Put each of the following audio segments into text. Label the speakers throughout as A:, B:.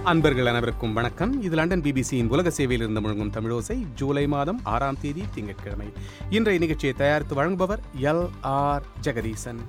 A: அன்பர்கள் அனைவருக்கும் வணக்கம் இது லண்டன் பிபிசியின் உலக சேவையில் இருந்து முழங்கும் தமிழோசை ஜூலை மாதம் ஆறாம் தேதி திங்கட்கிழமை இன்றைய நிகழ்ச்சியை தயாரித்து வழங்குபவர் எல் ஆர் ஜெகதீசன்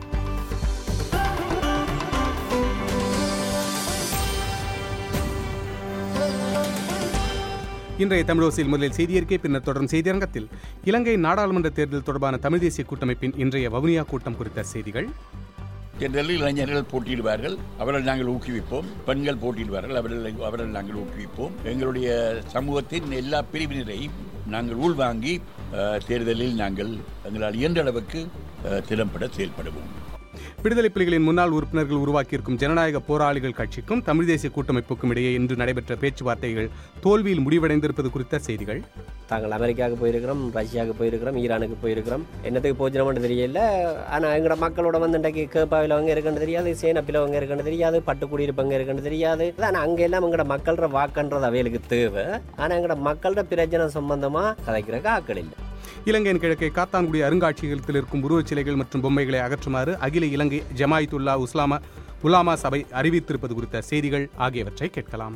A: இன்றைய தமிழோசையில் முதலில் செய்தியறிக்கை பின்னர் தொடரும் செய்தியரங்கத்தில் இலங்கை நாடாளுமன்ற தேர்தல் தொடர்பான தமிழ் தேசிய கூட்டமைப்பின் இன்றைய வவுனியா கூட்டம் குறித்த செய்திகள்
B: தேர்தலில் இளைஞர்கள் போட்டியிடுவார்கள் அவர்கள் நாங்கள் ஊக்குவிப்போம் பெண்கள் போட்டியிடுவார்கள் அவர்கள் அவர்கள் நாங்கள் ஊக்குவிப்போம் எங்களுடைய சமூகத்தின் எல்லா பிரிவினரையும் நாங்கள் உள்வாங்கி அஹ், தேர்தலில் நாங்கள் எங்களால் இயன்ற அளவுக்கு அஹ், திறம்பட செயல்படுவோம்
A: விடுதலை புலிகளின் முன்னாள் உறுப்பினர்கள் உருவாக்கியிருக்கும் ஜனநாயக போராளிகள் கட்சிக்கும் தமிழ் தேசிய கூட்டமைப்புக்கும் இடையே இன்று நடைபெற்ற பேச்சுவார்த்தைகள் தோல்வியில் முடிவடைந்திருப்பது குறித்த செய்திகள்
C: தாங்கள் அமெரிக்காவுக்கு போயிருக்கிறோம் ரஷ்யாவுக்கு போயிருக்கிறோம் ஈரானுக்கு போயிருக்கிறோம் என்னத்துக்கு போச்சுனோம்னு தெரியல ஆனால் எங்களோட மக்களோட வந்து இன்றைக்கு கேப்பாவில் அவங்க இருக்குன்னு தெரியாது சேனப்பில் அவங்க இருக்குன்னு தெரியாது பட்டுக்குடியிருப்பங்க இருக்குன்னு தெரியாது ஆனால் அங்கே எல்லாம் எங்களோட மக்களோட வாக்குன்றது அவைகளுக்கு தேவை ஆனால் எங்களோட மக்களோட பிரச்சனை சம்பந்தமாக கதைக்கிறக்கு ஆக்கள் இல்லை
A: இலங்கையின் கிழக்கே காத்தான்குடி அருங்காட்சியகத்தில் இருக்கும் உருவச் சிலைகள் மற்றும் பொம்மைகளை அகற்றுமாறு அகில இலங்கை ஜமாயித்துல்லா உஸ்லாமா உலாமா சபை அறிவித்திருப்பது குறித்த செய்திகள் ஆகியவற்றை கேட்கலாம்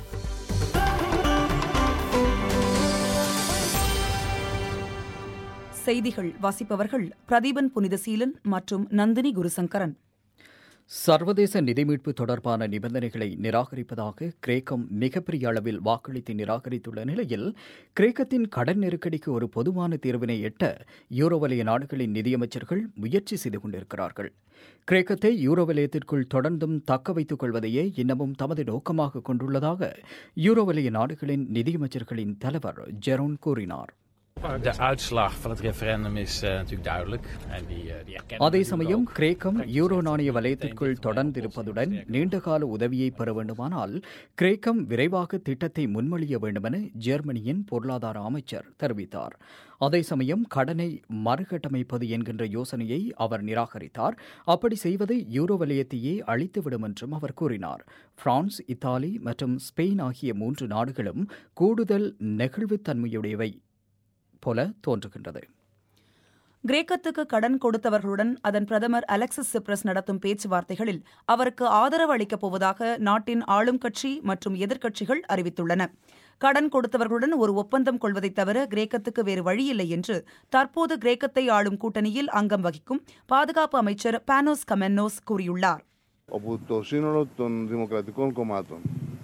D: செய்திகள் வாசிப்பவர்கள் பிரதீபன் புனிதசீலன் மற்றும் நந்தினி குருசங்கரன்
E: சர்வதேச நிதி மீட்பு தொடர்பான நிபந்தனைகளை நிராகரிப்பதாக கிரேக்கம் மிகப்பெரிய அளவில் வாக்களித்து நிராகரித்துள்ள நிலையில் கிரேக்கத்தின் கடன் நெருக்கடிக்கு ஒரு பொதுவான தீர்வினை எட்ட யூரோ வலய நாடுகளின் நிதியமைச்சர்கள் முயற்சி செய்து கொண்டிருக்கிறார்கள் கிரேக்கத்தை யூரோ வலயத்திற்குள் தொடர்ந்தும் தக்க வைத்துக் கொள்வதையே இன்னமும் தமது நோக்கமாக கொண்டுள்ளதாக யூரோ வலய நாடுகளின் நிதியமைச்சர்களின் தலைவர் ஜெரோன் கூறினார்
F: De uitslag van het referendum is eh, natuurlijk duidelijk. En die, eh, die erkennen
E: அதே
F: we
E: சமயம்
F: ook.
E: கிரேக்கம் யூரோ நாணய வலயத்திற்குள் தொடர்ந்திருப்பதுடன் நீண்டகால உதவியை பெற வேண்டுமானால் கிரேக்கம் விரைவாக திட்டத்தை முன்மொழிய வேண்டுமென ஜெர்மனியின் பொருளாதார அமைச்சர் தெரிவித்தார் அதே சமயம் கடனை மறுகட்டமைப்பது என்கின்ற யோசனையை அவர் நிராகரித்தார் அப்படி செய்வது யூரோ வலயத்தையே அழித்துவிடும் என்றும் அவர் கூறினார் பிரான்ஸ் இத்தாலி மற்றும் ஸ்பெயின் ஆகிய மூன்று நாடுகளும் கூடுதல் நெகிழ்வுத்தன்மையுடையவை போல தோன்றுகின்றது
D: கிரேக்கத்துக்கு கடன் கொடுத்தவர்களுடன் அதன் பிரதமர் அலெக்சிஸ் சிப்ரஸ் நடத்தும் பேச்சுவார்த்தைகளில் அவருக்கு ஆதரவு அளிக்கப் போவதாக நாட்டின் ஆளும் கட்சி மற்றும் எதிர்க்கட்சிகள் அறிவித்துள்ளன கடன் கொடுத்தவர்களுடன் ஒரு ஒப்பந்தம் கொள்வதைத் தவிர கிரேக்கத்துக்கு வேறு வழியில்லை என்று தற்போது கிரேக்கத்தை ஆளும் கூட்டணியில் அங்கம் வகிக்கும் பாதுகாப்பு அமைச்சர் பானோஸ் கமென்னோஸ் கூறியுள்ளார்
G: όπου το σύνολο των δημοκρατικών κομμάτων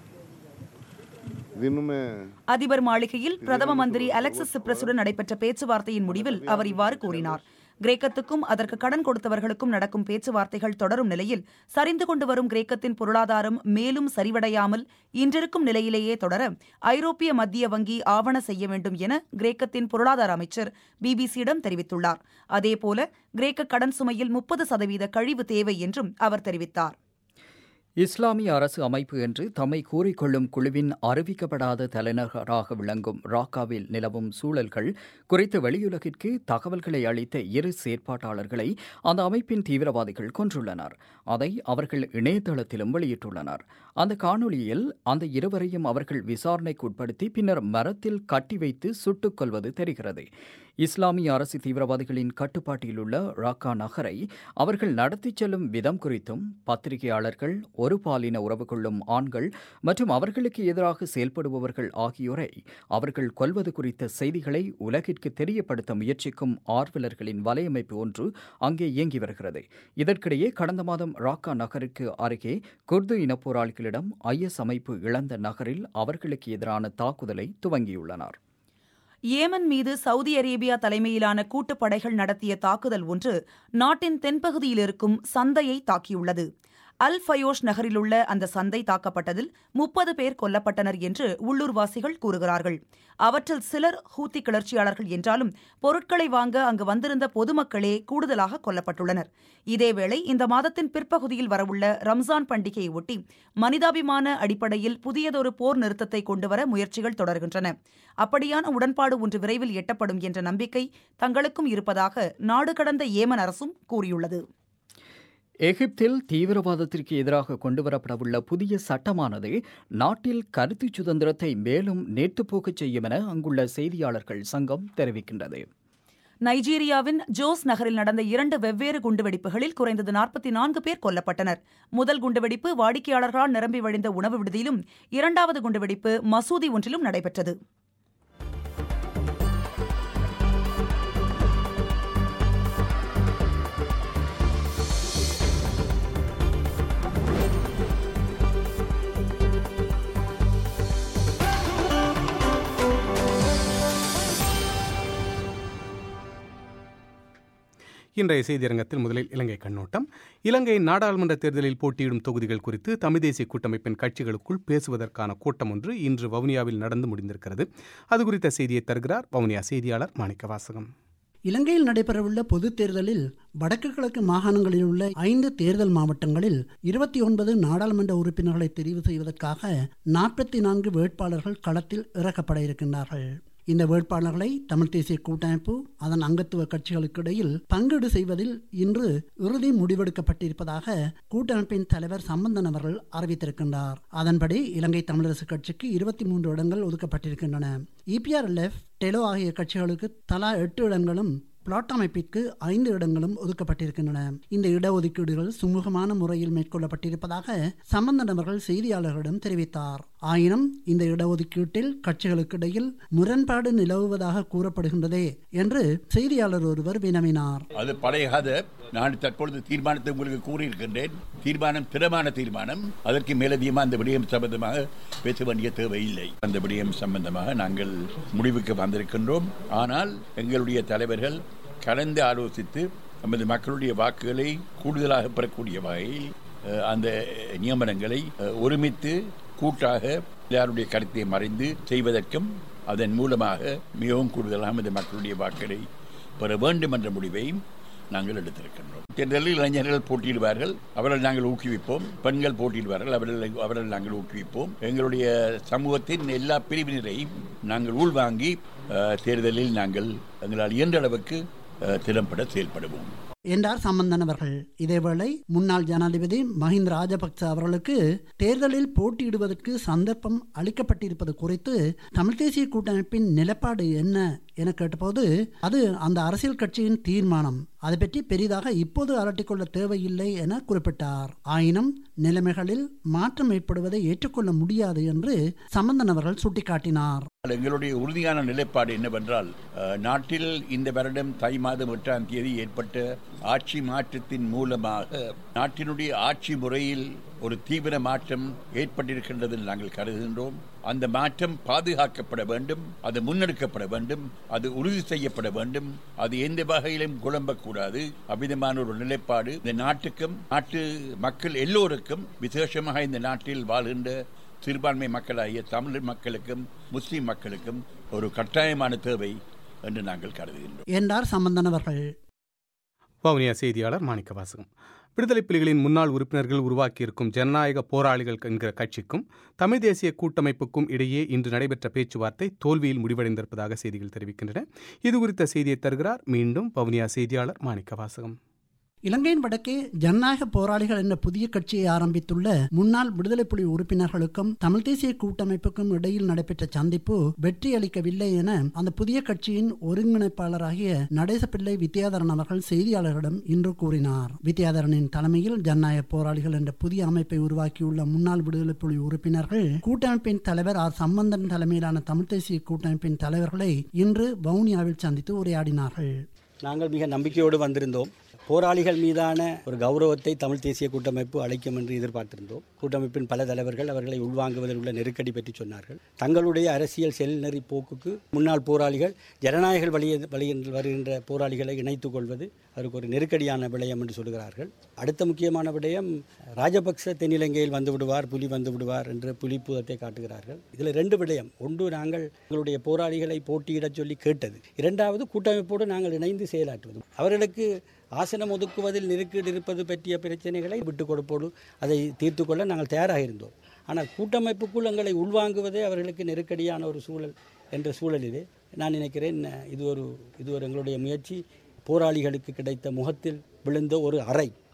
G: δίνουμε
D: அதிபர் மாளிகையில் பிரதம மந்திரி அலெக்சிஸ் சிப்ரஸுடன் நடைபெற்ற பேச்சுவார்த்தையின் முடிவில் அவர் இவ்வாறு கூறினார் கிரேக்கத்துக்கும் அதற்கு கடன் கொடுத்தவர்களுக்கும் நடக்கும் பேச்சுவார்த்தைகள் தொடரும் நிலையில் சரிந்து கொண்டு வரும் கிரேக்கத்தின் பொருளாதாரம் மேலும் சரிவடையாமல் இன்றிருக்கும் நிலையிலேயே தொடர ஐரோப்பிய மத்திய வங்கி ஆவண செய்ய வேண்டும் என கிரேக்கத்தின் பொருளாதார அமைச்சர் பிபிசியிடம் தெரிவித்துள்ளார் அதேபோல கிரேக்க கடன் சுமையில் முப்பது சதவீத கழிவு தேவை என்றும் அவர் தெரிவித்தார்
E: இஸ்லாமிய அரசு அமைப்பு என்று தம்மை கூறிக்கொள்ளும் குழுவின் அறிவிக்கப்படாத தலைநகராக விளங்கும் ராக்காவில் நிலவும் சூழல்கள் குறித்து வெளியுலகிற்கு தகவல்களை அளித்த இரு செயற்பாட்டாளர்களை அந்த அமைப்பின் தீவிரவாதிகள் கொன்றுள்ளனர் அதை அவர்கள் இணையதளத்திலும் வெளியிட்டுள்ளனர் அந்த காணொளியில் அந்த இருவரையும் அவர்கள் விசாரணைக்கு உட்படுத்தி பின்னர் மரத்தில் கட்டி வைத்து சுட்டுக் கொல்வது தெரிகிறது இஸ்லாமிய அரசு தீவிரவாதிகளின் கட்டுப்பாட்டில் உள்ள ராக்கா நகரை அவர்கள் நடத்திச் செல்லும் விதம் குறித்தும் பத்திரிகையாளர்கள் ஒரு பாலின உறவு கொள்ளும் ஆண்கள் மற்றும் அவர்களுக்கு எதிராக செயல்படுபவர்கள் ஆகியோரை அவர்கள் கொல்வது குறித்த செய்திகளை உலகிற்கு தெரியப்படுத்த முயற்சிக்கும் ஆர்வலர்களின் வலையமைப்பு ஒன்று அங்கே இயங்கி வருகிறது இதற்கிடையே கடந்த மாதம் ராக்கா நகருக்கு அருகே குர்து இனப்போராளிகளிடம் ஐஎஸ் அமைப்பு இழந்த நகரில் அவர்களுக்கு எதிரான தாக்குதலை துவங்கியுள்ளனர்
D: ஏமன் மீது சவுதி அரேபியா தலைமையிலான கூட்டுப்படைகள் நடத்திய தாக்குதல் ஒன்று நாட்டின் தென்பகுதியில் இருக்கும் சந்தையை தாக்கியுள்ளது அல் ஃபயோஷ் நகரிலுள்ள அந்த சந்தை தாக்கப்பட்டதில் முப்பது பேர் கொல்லப்பட்டனர் என்று உள்ளூர்வாசிகள் கூறுகிறார்கள் அவற்றில் சிலர் ஹூத்தி கிளர்ச்சியாளர்கள் என்றாலும் பொருட்களை வாங்க அங்கு வந்திருந்த பொதுமக்களே கூடுதலாக கொல்லப்பட்டுள்ளனர் இதேவேளை இந்த மாதத்தின் பிற்பகுதியில் வரவுள்ள ரம்ஜான் பண்டிகையை ஒட்டி மனிதாபிமான அடிப்படையில் புதியதொரு போர் நிறுத்தத்தை கொண்டுவர முயற்சிகள் தொடர்கின்றன அப்படியான உடன்பாடு ஒன்று விரைவில் எட்டப்படும் என்ற நம்பிக்கை தங்களுக்கும் இருப்பதாக நாடு கடந்த ஏமன் அரசும் கூறியுள்ளது
E: எகிப்தில் தீவிரவாதத்திற்கு எதிராக கொண்டுவரப்படவுள்ள புதிய சட்டமானது நாட்டில் கருத்து சுதந்திரத்தை மேலும் நேர்த்துப்போக்கச் செய்யும் என அங்குள்ள செய்தியாளர்கள் சங்கம் தெரிவிக்கின்றது
D: நைஜீரியாவின் ஜோஸ் நகரில் நடந்த இரண்டு வெவ்வேறு குண்டுவெடிப்புகளில் குறைந்தது நாற்பத்தி நான்கு பேர் கொல்லப்பட்டனர் முதல் குண்டுவெடிப்பு வாடிக்கையாளர்களால் நிரம்பி வழிந்த உணவு விடுதியிலும் இரண்டாவது குண்டுவெடிப்பு மசூதி ஒன்றிலும் நடைபெற்றது
A: இன்றைய செய்தியரங்கத்தில் முதலில் இலங்கை கண்ணோட்டம் இலங்கை நாடாளுமன்ற தேர்தலில் போட்டியிடும் தொகுதிகள் குறித்து தமிழ் தேசிய கூட்டமைப்பின் கட்சிகளுக்குள் பேசுவதற்கான கூட்டம் ஒன்று இன்று வவுனியாவில் நடந்து முடிந்திருக்கிறது அது குறித்த செய்தியை தருகிறார் வவுனியா செய்தியாளர் மாணிக்க வாசகம்
H: இலங்கையில் நடைபெறவுள்ள பொதுத் தேர்தலில் வடக்கு கிழக்கு மாகாணங்களில் உள்ள ஐந்து தேர்தல் மாவட்டங்களில் இருபத்தி ஒன்பது நாடாளுமன்ற உறுப்பினர்களை தெரிவு செய்வதற்காக நாற்பத்தி நான்கு வேட்பாளர்கள் களத்தில் இறக்கப்பட இருக்கின்றார்கள் இந்த வேட்பாளர்களை தமிழ் தேசிய கூட்டமைப்பு அதன் அங்கத்துவ கட்சிகளுக்கு இடையில் பங்கீடு செய்வதில் இன்று இறுதி முடிவெடுக்கப்பட்டிருப்பதாக கூட்டமைப்பின் தலைவர் சம்பந்தன் அவர்கள் அறிவித்திருக்கின்றார் அதன்படி இலங்கை தமிழரசு கட்சிக்கு இருபத்தி மூன்று இடங்கள் ஒதுக்கப்பட்டிருக்கின்றன இபிஆர்எல்எஃப் டெலோ ஆகிய கட்சிகளுக்கு தலா எட்டு இடங்களும் பிளாட் அமைப்பிற்கு ஐந்து இடங்களும் ஒதுக்கப்பட்டிருக்கின்றன இந்த இடஒதுக்கீடுகள் சுமூகமான முறையில் மேற்கொள்ளப்பட்டிருப்பதாக சம்பந்தன் அவர்கள் செய்தியாளர்களிடம் தெரிவித்தார் ஆயினும் இந்த இடஒதுக்கீட்டில் கட்சிகளுக்கு இடையில் முரண்பாடு நிலவுவதாக கூறப்படுகின்றதே என்று செய்தியாளர் ஒருவர் வினவினார்
B: அது பழைய நான் தற்பொழுது தீர்மானத்தை உங்களுக்கு கூறியிருக்கின்றேன் தீர்மானம் திறமான தீர்மானம் அதற்கு மேலதிகமாக அந்த விடயம் சம்பந்தமாக பேச வேண்டிய தேவையில்லை அந்த விடயம் சம்பந்தமாக நாங்கள் முடிவுக்கு வந்திருக்கின்றோம் ஆனால் எங்களுடைய தலைவர்கள் கலந்து ஆலோசித்து நமது மக்களுடைய வாக்குகளை கூடுதலாக பெறக்கூடிய வகையில் அஹ், அந்த நியமனங்களை அஹ், ஒருமித்து கூட்டாக யாருடைய கருத்தை மறைந்து செய்வதற்கும் அதன் மூலமாக மிகவும் கூடுதலாக நமது மக்களுடைய வாக்குகளை பெற வேண்டும் என்ற முடிவையும் நாங்கள் எடுத்திருக்கின்றோம் தேர்தலில் இளைஞர்கள் போட்டியிடுவார்கள் அவர்கள் நாங்கள் ஊக்குவிப்போம் பெண்கள் போட்டியிடுவார்கள் அவர்கள் அவர்கள் நாங்கள் ஊக்குவிப்போம் எங்களுடைய சமூகத்தின் எல்லா பிரிவினரையும் நாங்கள் உள்வாங்கி அஹ், தேர்தலில் நாங்கள் எங்களால் இயன்ற அளவுக்கு அஹ், திறம்பட செயல்படுவோம்
H: என்றார் சம்பந்தன் அவர்கள் இதேவேளை முன்னாள் ஜனாதிபதி மஹிந்த ராஜபக்ச அவர்களுக்கு தேர்தலில் போட்டியிடுவதற்கு சந்தர்ப்பம் அளிக்கப்பட்டிருப்பது குறித்து தமிழ் தேசிய கூட்டமைப்பின் நிலைப்பாடு என்ன என கேட்டபோது அது அந்த அரசியல் கட்சியின் தீர்மானம் அதை பற்றி பெரிதாக இப்போது அலட்டிக்கொள்ள தேவையில்லை என குறிப்பிட்டார் ஆயினும் நிலைமைகளில் மாற்றம் ஏற்படுவதை ஏற்றுக்கொள்ள முடியாது என்று சம்பந்தன் அவர்கள் சுட்டிக்காட்டினார்
B: எங்களுடைய உறுதியான நிலைப்பாடு என்னவென்றால் அஹ், நாட்டில் இந்த வருடம் தை மாதம் எட்டாம் தேதி ஏற்பட்ட ஆட்சி மாற்றத்தின் மூலமாக நாட்டினுடைய ஆட்சி முறையில் ஒரு தீவிர மாற்றம் ஏற்பட்டிருக்கின்றது என்று நாங்கள் கருதுகின்றோம் அந்த மாற்றம் பாதுகாக்கப்பட வேண்டும் அது முன்னெடுக்கப்பட வேண்டும் அது உறுதி செய்யப்பட வேண்டும் அது எந்த வகையிலும் குழம்பக்கூடாது அவ்விதமான ஒரு நிலைப்பாடு இந்த நாட்டுக்கும் நாட்டு மக்கள் எல்லோருக்கும் விசேஷமாக இந்த நாட்டில் வாழ்கின்ற சிறுபான்மை மக்களாகிய தமிழ் மக்களுக்கும் முஸ்லிம் மக்களுக்கும் ஒரு கட்டாயமான தேவை என்று நாங்கள் கருதுகின்றோம்
H: என்றார் சம்பந்தன் அவர்கள்
A: வவுனியா செய்தியாளர் மாணிக்க வாசகம் விடுதலை புலிகளின் முன்னாள் உறுப்பினர்கள் உருவாக்கியிருக்கும் ஜனநாயக போராளிகள் என்கிற கட்சிக்கும் தமிழ் தேசிய கூட்டமைப்புக்கும் இடையே இன்று நடைபெற்ற பேச்சுவார்த்தை தோல்வியில் முடிவடைந்திருப்பதாக செய்திகள் தெரிவிக்கின்றன இது குறித்த செய்தியை தருகிறார் மீண்டும் வவுனியா செய்தியாளர் மாணிக்க வாசகம்
H: இலங்கையின் வடக்கே ஜனநாயக போராளிகள் என்ற புதிய கட்சியை ஆரம்பித்துள்ள முன்னாள் விடுதலை புலி உறுப்பினர்களுக்கும் தமிழ் தேசிய கூட்டமைப்புக்கும் இடையில் நடைபெற்ற சந்திப்பு வெற்றி அளிக்கவில்லை என அந்த புதிய கட்சியின் ஒருங்கிணைப்பாளராகிய நடேசப்பிள்ளை வித்யாதரன் அவர்கள் செய்தியாளர்களிடம் இன்று கூறினார் வித்யாதரனின் தலைமையில் ஜனநாயக போராளிகள் என்ற புதிய அமைப்பை உருவாக்கியுள்ள முன்னாள் விடுதலை புலி உறுப்பினர்கள் கூட்டமைப்பின் தலைவர் ஆர் சம்பந்தன் தலைமையிலான தமிழ் தேசிய கூட்டமைப்பின் தலைவர்களை இன்று வவுனியாவில் சந்தித்து உரையாடினார்கள்
I: நாங்கள் மிக நம்பிக்கையோடு வந்திருந்தோம் போராளிகள் மீதான ஒரு கௌரவத்தை தமிழ் தேசிய கூட்டமைப்பு அளிக்கும் என்று எதிர்பார்த்திருந்தோம் கூட்டமைப்பின் பல தலைவர்கள் அவர்களை உள்வாங்குவதில் உள்ள நெருக்கடி பற்றி சொன்னார்கள் தங்களுடைய அரசியல் செல்நெறி போக்குக்கு முன்னாள் போராளிகள் ஜனநாயக வழிய வழியில் வருகின்ற போராளிகளை இணைத்துக் கொள்வது அதற்கு ஒரு நெருக்கடியான விடயம் என்று சொல்கிறார்கள் அடுத்த முக்கியமான விடயம் ராஜபக்ச தென்னிலங்கையில் வந்து விடுவார் புலி வந்து விடுவார் என்று புலிப்புதத்தை காட்டுகிறார்கள் இதில் ரெண்டு விடயம் ஒன்று நாங்கள் எங்களுடைய போராளிகளை போட்டியிடச் சொல்லி கேட்டது இரண்டாவது கூட்டமைப்போடு நாங்கள் இணைந்து செயலாற்றுவது அவர்களுக்கு ஆசனம் ஒதுக்குவதில் நெருக்கடி இருப்பது பற்றிய பிரச்சனைகளை விட்டுக் கொடுப்போடு அதை தீர்த்து கொள்ள நாங்கள் தயாராக இருந்தோம் ஆனால் கூட்டமைப்புக்குள் எங்களை உள்வாங்குவதே அவர்களுக்கு நெருக்கடியான ஒரு சூழல் என்ற சூழலிலே நான் நினைக்கிறேன் இது ஒரு இது ஒரு எங்களுடைய முயற்சி போராளிகளுக்கு கிடைத்த முகத்தில் விழுந்த ஒரு அறை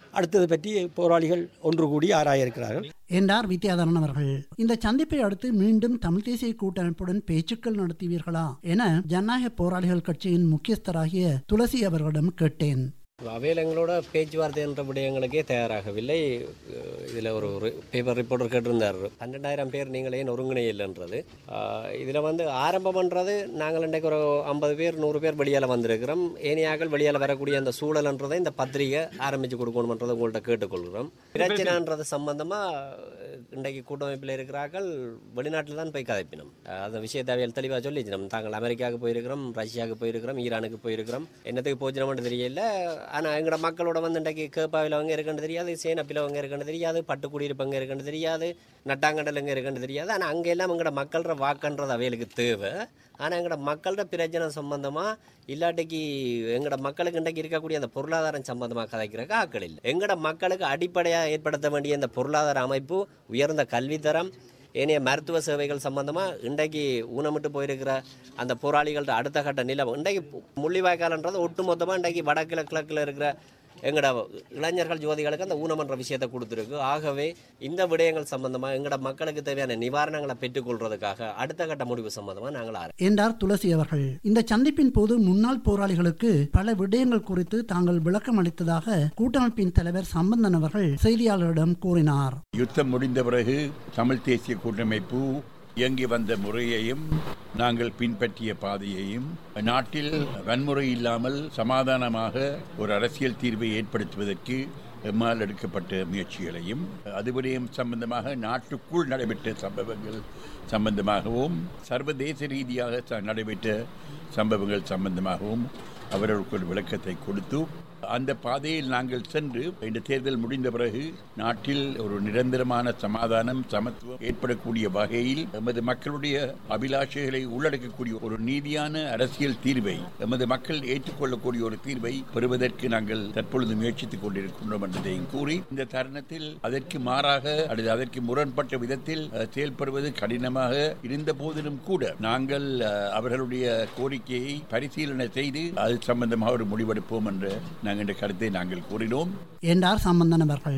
I: அடுத்தது பற்றி போராளிகள் ஒன்று கூடி ஆராய இருக்கிறார்கள்
H: என்றார் வித்யாதரன் அவர்கள் இந்த சந்திப்பை அடுத்து மீண்டும் தமிழ் தேசிய கூட்டமைப்புடன் பேச்சுக்கள் நடத்துவீர்களா என ஜனநாயக போராளிகள் கட்சியின் முக்கியஸ்தராகிய துளசி அவர்களிடம் கேட்டேன்
C: அவையில் எங்களோட பேச்சுவார்த்தை என்ற விடயங்களுக்கே தயாராகவில்லை இதில் ஒரு பேப்பர் ரிப்போர்ட்டர் கேட்டிருந்தார் பன்னெண்டாயிரம் பேர் நீங்கள் ஏன் ஒருங்கிணையில்லைன்றது இதில் வந்து ஆரம்பம் பண்ணுறது நாங்கள் இன்றைக்கு ஒரு ஐம்பது பேர் நூறு பேர் வெளியால் வந்திருக்கிறோம் ஏனையாக்கள் வெளியால் வரக்கூடிய அந்த சூழல்ன்றதை இந்த பத்திரிகை ஆரம்பித்து கொடுக்கணுன்றதை உங்கள்கிட்ட கேட்டுக்கொள்கிறோம் பிரச்சனைன்றது சம்பந்தமாக இன்றைக்கு கூட்டமைப்பில் இருக்கிறார்கள் வெளிநாட்டில் தான் போய் கதைப்பினோம் அந்த விஷயத்தை அவையில் தெளிவாக சொல்லிச்சு நம்ம தாங்கள் அமெரிக்காவுக்கு போயிருக்கிறோம் ரஷ்யாவுக்கு போயிருக்கிறோம் ஈரானுக்கு போயிருக்கிறோம் என்னத்துக்கு போச்சுனோம்னு தெரியல ஆனால் எங்களோட மக்களோட வந்து இன்றைக்கு கேப்பாவில் அவங்க இருக்குன்னு தெரியாது சேனப்பில் அவங்க இருக்குன்னு தெரியாது பட்டுக்குடியிருப்பங்க இருக்குன்னு தெரியாது நட்டாங்கடல் எங்கே இருக்குன்னு தெரியாது ஆனால் அங்கே எல்லாம் எங்களோட மக்களோட வாக்குன்றது அவைகளுக்கு தேவை ஆனால் எங்களோட மக்களோட பிரச்சனை சம்பந்தமாக இல்லாட்டிக்கு எங்களோட மக்களுக்கு இன்றைக்கு இருக்கக்கூடிய அந்த பொருளாதாரம் சம்பந்தமாக கதைக்கிறக்கு ஆக்கள் இல்லை எங்களோட மக்களுக்கு அடிப்படையாக ஏற்படுத்த வேண்டிய இந்த பொருளாதார அமைப்பு உயர்ந்த கல்வித்தரம் ஏனைய மருத்துவ சேவைகள் சம்பந்தமாக இன்றைக்கு ஊனமிட்டு போயிருக்கிற அந்த போராளிகள்ட்ட அடுத்த கட்ட நிலம் இன்றைக்கு முள்ளிவாய்க்காலன்றது ஒட்டுமொத்தமாக இன்றைக்கு வடக்கில் கிழக்கில் இருக்கிற எங்களோட இளைஞர்கள் ஜோதிகளுக்கு அந்த ஊனமன்ற விஷயத்தை கொடுத்துருக்கு ஆகவே இந்த விடயங்கள் சம்பந்தமாக எங்களோட மக்களுக்கு தேவையான நிவாரணங்களை பெற்றுக்கொள்றதுக்காக அடுத்த கட்ட முடிவு சம்பந்தமாக நாங்கள் ஆர
H: என்றார் துளசி அவர்கள் இந்த சந்திப்பின் போது முன்னாள் போராளிகளுக்கு பல விடயங்கள் குறித்து தாங்கள் விளக்கம் அளித்ததாக கூட்டமைப்பின் தலைவர் சம்பந்தன் அவர்கள் செய்தியாளரிடம் கூறினார்
B: யுத்தம் முடிந்த பிறகு தமிழ் தேசிய கூட்டமைப்பு இயங்கி வந்த முறையையும் நாங்கள் பின்பற்றிய பாதையையும் நாட்டில் வன்முறை இல்லாமல் சமாதானமாக ஒரு அரசியல் தீர்வை ஏற்படுத்துவதற்கு எம்மால் எடுக்கப்பட்ட முயற்சிகளையும் அதுபடியும் சம்பந்தமாக நாட்டுக்குள் நடைபெற்ற சம்பவங்கள் சம்பந்தமாகவும் சர்வதேச ரீதியாக நடைபெற்ற சம்பவங்கள் சம்பந்தமாகவும் அவர்களுக்கு ஒரு விளக்கத்தை கொடுத்து அந்த பாதையில் நாங்கள் சென்று இந்த தேர்தல் முடிந்த பிறகு நாட்டில் ஒரு நிரந்தரமான சமாதானம் சமத்துவம் ஏற்படக்கூடிய வகையில் எமது மக்களுடைய அபிலாஷைகளை உள்ளடக்கக்கூடிய ஒரு நீதியான அரசியல் தீர்வை எமது மக்கள் ஏற்றுக்கொள்ளக்கூடிய ஒரு தீர்வை பெறுவதற்கு நாங்கள் தற்பொழுது முயற்சித்துக் கொண்டிருக்கின்றோம் என்பதையும் கூறி இந்த தருணத்தில் அதற்கு மாறாக அல்லது அதற்கு முரண்பட்ட விதத்தில் செயல்படுவது கடினமாக இருந்த போதிலும் கூட நாங்கள் அவர்களுடைய கோரிக்கையை பரிசீலனை செய்து அது சம்பந்தமாக ஒரு முடிவெடுப்போம் என்ற நாங்கள் என்ற கருத்தை நாங்கள் கூறினோம்
H: என்றார் சம்பந்தன் அவர்கள்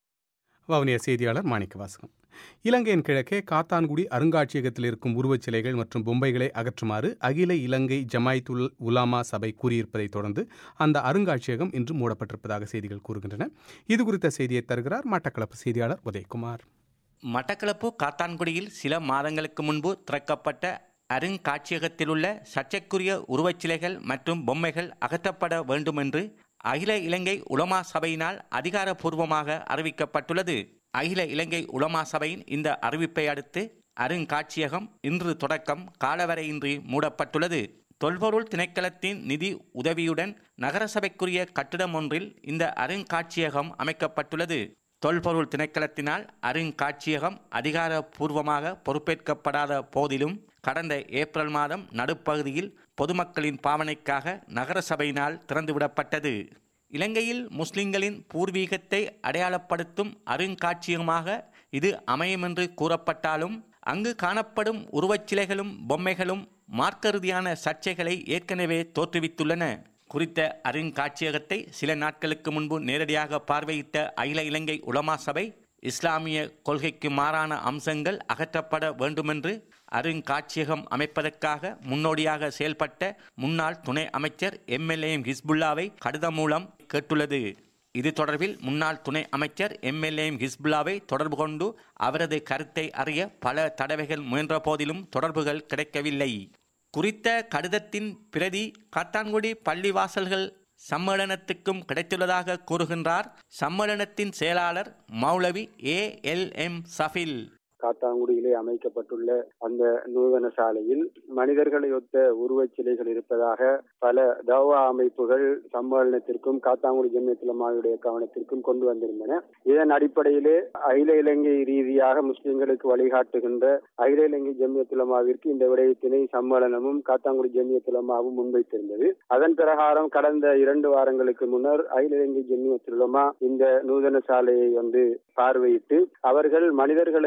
A: வவுனியா செய்தியாளர் மாணிக்க வாசகம் இலங்கையின் கிழக்கே காத்தான்குடி அருங்காட்சியகத்தில் இருக்கும் உருவச் சிலைகள் மற்றும் பொம்மைகளை அகற்றுமாறு அகில இலங்கை ஜமாய்துல் உலாமா சபை கூறியிருப்பதைத் தொடர்ந்து அந்த அருங்காட்சியகம் இன்று மூடப்பட்டிருப்பதாக செய்திகள் கூறுகின்றன இது குறித்த செய்தியை தருகிறார் மட்டக்களப்பு செய்தியாளர் உதயகுமார்
J: மட்டக்களப்பு காத்தான்குடியில் சில மாதங்களுக்கு முன்பு திறக்கப்பட்ட அருங்காட்சியகத்திலுள்ள சர்ச்சைக்குரிய உருவச்சிலைகள் மற்றும் பொம்மைகள் அகற்றப்பட வேண்டுமென்று அகில இலங்கை உலமா சபையினால் அதிகாரப்பூர்வமாக அறிவிக்கப்பட்டுள்ளது அகில இலங்கை உலமா சபையின் இந்த அறிவிப்பை அடுத்து அருங்காட்சியகம் இன்று தொடக்கம் காலவரையின்றி மூடப்பட்டுள்ளது தொல்பொருள் திணைக்களத்தின் நிதி உதவியுடன் நகரசபைக்குரிய கட்டிடம் ஒன்றில் இந்த அருங்காட்சியகம் அமைக்கப்பட்டுள்ளது தொல்பொருள் திணைக்களத்தினால் அருங்காட்சியகம் அதிகாரப்பூர்வமாக பொறுப்பேற்கப்படாத போதிலும் கடந்த ஏப்ரல் மாதம் நடுப்பகுதியில் பொதுமக்களின் பாவனைக்காக நகரசபையினால் திறந்துவிடப்பட்டது இலங்கையில் முஸ்லிம்களின் பூர்வீகத்தை அடையாளப்படுத்தும் அருங்காட்சியகமாக இது அமையுமென்று கூறப்பட்டாலும் அங்கு காணப்படும் உருவச்சிலைகளும் பொம்மைகளும் மார்க்கறுதியான சர்ச்சைகளை ஏற்கனவே தோற்றுவித்துள்ளன குறித்த அருங்காட்சியகத்தை சில நாட்களுக்கு முன்பு நேரடியாக பார்வையிட்ட அகில இலங்கை உலமா சபை இஸ்லாமிய கொள்கைக்கு மாறான அம்சங்கள் அகற்றப்பட வேண்டுமென்று அருங்காட்சியகம் அமைப்பதற்காக முன்னோடியாக செயல்பட்ட முன்னாள் துணை அமைச்சர் எம்எல்ஏஎம் ஹிஸ்புல்லாவை கடிதம் மூலம் கேட்டுள்ளது இது தொடர்பில் முன்னாள் துணை அமைச்சர் எம்எல்ஏஎம் ஹிஸ்புல்லாவை தொடர்பு கொண்டு அவரது கருத்தை அறிய பல தடவைகள் முயன்ற போதிலும் தொடர்புகள் கிடைக்கவில்லை குறித்த கடிதத்தின் பிரதி காத்தான்குடி பள்ளிவாசல்கள் சம்மேளனத்துக்கும் கிடைத்துள்ளதாக கூறுகின்றார் சம்மேளனத்தின் செயலாளர் மௌலவி ஏ எல் எம் சஃபில்
K: காத்தாங்குடியிலே அமைக்கப்பட்டுள்ள அந்த நூதன சாலையில் மனிதர்களை ஒத்த உருவச் சிலைகள் இருப்பதாக பல தவா அமைப்புகள் சம்மேளனத்திற்கும் காத்தாங்குடி ஜெமியத்துலமாவுடைய கவனத்திற்கும் கொண்டு வந்திருந்தன இதன் அடிப்படையிலே அகில இலங்கை ரீதியாக முஸ்லிம்களுக்கு வழிகாட்டுகின்ற அகில இலங்கை ஜெமியத்துலமாவிற்கு இந்த விடயத்தினை சம்மேளனமும் காத்தாங்குடி ஜெமியத்துலமாவும் முன்வைத்திருந்தது அதன் பிரகாரம் கடந்த இரண்டு வாரங்களுக்கு முன்னர் அகில இலங்கை ஜெமியத்துலமா இந்த நூதன சாலையை வந்து பார்வையிட்டு அவர்கள் மனிதர்களை ஒத்த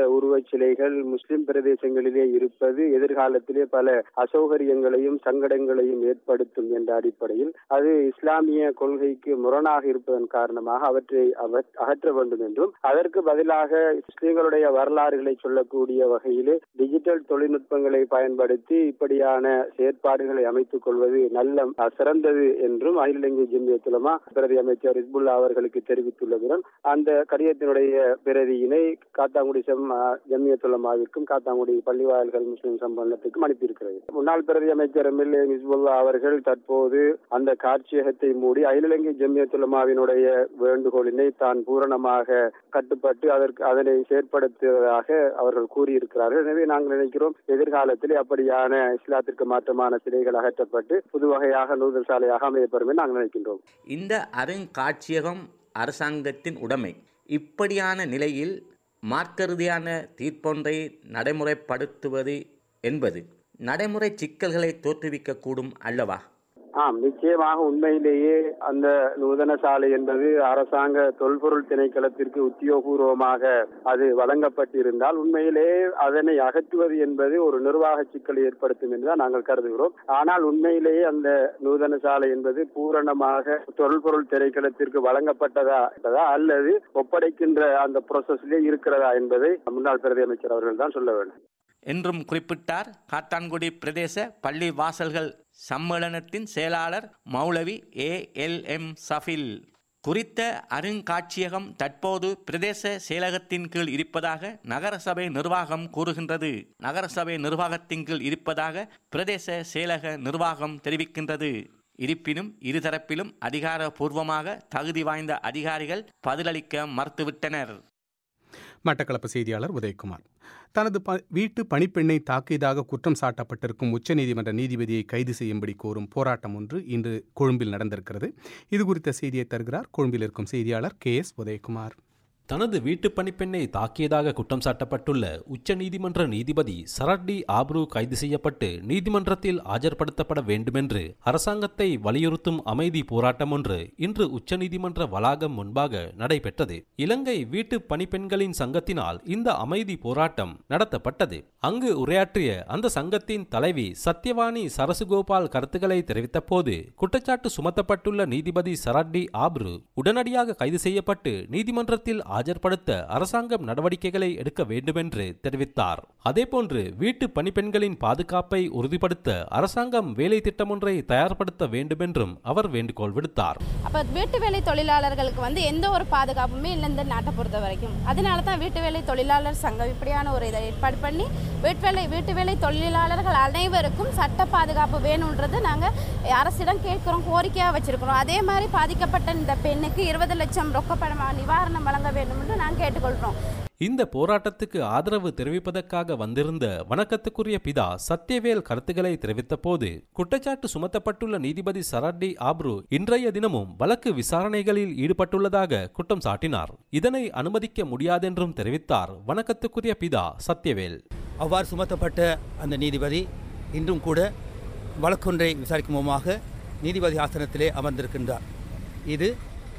K: உருவச் சிலைகள் முஸ்லிம் பிரதேசங்களிலே இருப்பது எதிர்காலத்திலே பல அசௌகரியங்களையும் சங்கடங்களையும் ஏற்படுத்தும் என்ற அடிப்படையில் அது இஸ்லாமிய கொள்கைக்கு முரணாக இருப்பதன் காரணமாக அவற்றை அகற்ற வேண்டும் என்றும் அதற்கு பதிலாக முஸ்லிம்களுடைய வரலாறுகளை சொல்லக்கூடிய வகையிலே டிஜிட்டல் தொழில்நுட்பங்களை பயன்படுத்தி இப்படியான செயற்பாடுகளை அமைத்துக் கொள்வது நல்ல சிறந்தது என்றும் அகில இலங்கை ஜெமியத்துலமா பிரதி அமைச்சர் இஸ்புல்லா அவர்களுக்கு தெரிவித்துள்ளதுடன் அந்த கடிதத்தினுடைய பிரதியினை காத்தாங்குடி செம் ஜமியத்துலமாவிற்கும் காத்தாங்குடி பள்ளிவாயல்கள் முஸ்லிம் சம்பந்தத்துக்கும் அனுப்பியிருக்கிறது முன்னாள் பிரதி அமைச்சர் எம் எல் ஏ இஸ்புல்லா அவர்கள் தற்போது அந்த காட்சியகத்தை மூடி அகில இலங்கை ஜமியத்துலமாவினுடைய வேண்டுகோளினை தான் பூரணமாக கட்டுப்பட்டு அதற்கு அதனை செயற்படுத்துவதாக அவர்கள் கூறியிருக்கிறார்கள் எனவே நாங்கள் நினைக்கிறோம் எதிர்காலத்தில் அப்படியான இஸ்லாத்திற்கு மாற்றமான சிலைகள் அகற்றப்பட்டு புது வகையாக நூதல் சாலையாக அமையப்படும் என்று நாங்கள் நினைக்கின்றோம்
J: இந்த அருங்காட்சியகம் அரசாங்கத்தின் உடைமை இப்படியான நிலையில் மார்க்க ரீதியான தீர்ப்பொன்றை நடைமுறைப்படுத்துவது என்பது நடைமுறை சிக்கல்களை தோற்றுவிக்கக்கூடும் அல்லவா
K: ஆம் நிச்சயமாக உண்மையிலேயே அந்த நூதன சாலை என்பது அரசாங்க தொல்பொருள் திணைக்களத்திற்கு உத்தியோகபூர்வமாக அது வழங்கப்பட்டிருந்தால் உண்மையிலேயே அதனை அகற்றுவது என்பது ஒரு நிர்வாக சிக்கலை ஏற்படுத்தும் என்றுதான் நாங்கள் கருதுகிறோம் ஆனால் உண்மையிலேயே அந்த நூதன சாலை என்பது பூரணமாக தொல்பொருள் திணைக்களத்திற்கு வழங்கப்பட்டதா அல்லது ஒப்படைக்கின்ற அந்த ப்ரோசஸ்லேயே இருக்கிறதா என்பதை முன்னாள் பிரதி அமைச்சர் அவர்கள் தான் சொல்ல வேண்டும்
J: என்றும் குறிப்பிட்டார் காத்தான்குடி பிரதேச பள்ளி வாசல்கள் சம்மேளனத்தின் செயலாளர் மௌலவி ஏ எல் எம் சஃபில் குறித்த அருங்காட்சியகம் தற்போது பிரதேச செயலகத்தின் கீழ் இருப்பதாக நகரசபை நிர்வாகம் கூறுகின்றது நகரசபை நிர்வாகத்தின் கீழ் இருப்பதாக பிரதேச செயலக நிர்வாகம் தெரிவிக்கின்றது இருப்பினும் இருதரப்பிலும் அதிகாரபூர்வமாக தகுதி வாய்ந்த அதிகாரிகள் பதிலளிக்க மறுத்துவிட்டனர்
A: மட்டக்களப்பு செய்தியாளர் உதயகுமார் தனது ப வீட்டு பணிப்பெண்ணை தாக்கியதாக குற்றம் சாட்டப்பட்டிருக்கும் உச்சநீதிமன்ற நீதிபதியை கைது செய்யும்படி கோரும் போராட்டம் ஒன்று இன்று கொழும்பில் நடந்திருக்கிறது இது குறித்த செய்தியை தருகிறார் கொழும்பில் இருக்கும் செய்தியாளர் கே எஸ் உதயகுமார்
L: தனது வீட்டு பணிப்பெண்ணை தாக்கியதாக குற்றம் சாட்டப்பட்டுள்ள உச்சநீதிமன்ற நீதிபதி சரட்டி ஆப்ரு கைது செய்யப்பட்டு நீதிமன்றத்தில் ஆஜர்படுத்தப்பட வேண்டுமென்று அரசாங்கத்தை வலியுறுத்தும் அமைதி போராட்டம் ஒன்று இன்று உச்சநீதிமன்ற வளாகம் முன்பாக நடைபெற்றது இலங்கை வீட்டு பணிப்பெண்களின் சங்கத்தினால் இந்த அமைதி போராட்டம் நடத்தப்பட்டது அங்கு உரையாற்றிய அந்த சங்கத்தின் தலைவி சத்யவாணி சரசுகோபால் கருத்துக்களை தெரிவித்த போது குற்றச்சாட்டு சுமத்தப்பட்டுள்ள நீதிபதி சரட்டி ஆப்ரு உடனடியாக கைது செய்யப்பட்டு நீதிமன்றத்தில் ஆஜர்படுத்த அரசாங்கம் நடவடிக்கைகளை எடுக்க வேண்டுமென்று தெரிவித்தார் அதேபோன்று வீட்டு பணிப்பெண்களின் பாதுகாப்பை உறுதிப்படுத்த அரசாங்கம் வேலை திட்டம் ஒன்றை தயார்படுத்த வேண்டுமென்றும் அவர் வேண்டுகோள் விடுத்தார்
M: அப்ப வீட்டு வேலை தொழிலாளர்களுக்கு வந்து எந்த ஒரு பாதுகாப்புமே இல்லை இந்த நாட்டை பொறுத்த வரைக்கும் அதனால தான் வீட்டு வேலை தொழிலாளர் சங்கம் இப்படியான ஒரு இதை ஏற்பாடு பண்ணி வீட்டு வேலை வீட்டு வேலை தொழிலாளர்கள் அனைவருக்கும் சட்ட பாதுகாப்பு வேணுன்றது நாங்கள் அரசிடம் கேட்குறோம் கோரிக்கையாக வச்சிருக்கிறோம் அதே மாதிரி பாதிக்கப்பட்ட இந்த பெண்ணுக்கு இருபது லட்சம் ரொக்கப்பணமாக நிவாரணம் வழங்க வேண்டும் என்று நாங்கள் கேட்டுக்கொள்கிறோம்
L: இந்த போராட்டத்துக்கு ஆதரவு தெரிவிப்பதற்காக வந்திருந்த வணக்கத்துக்குரிய பிதா சத்யவேல் கருத்துக்களை தெரிவித்த போது குற்றச்சாட்டு சுமத்தப்பட்டுள்ள நீதிபதி சரட்டி ஆப்ரு இன்றைய தினமும் வழக்கு விசாரணைகளில் ஈடுபட்டுள்ளதாக குற்றம் சாட்டினார் இதனை அனுமதிக்க முடியாதென்றும் தெரிவித்தார் வணக்கத்துக்குரிய பிதா சத்யவேல்
N: அவ்வாறு சுமத்தப்பட்ட அந்த நீதிபதி இன்றும் கூட வழக்கொன்றை விசாரிக்கும் முகமாக நீதிபதி ஆசனத்திலே அமர்ந்திருக்கின்றார் இது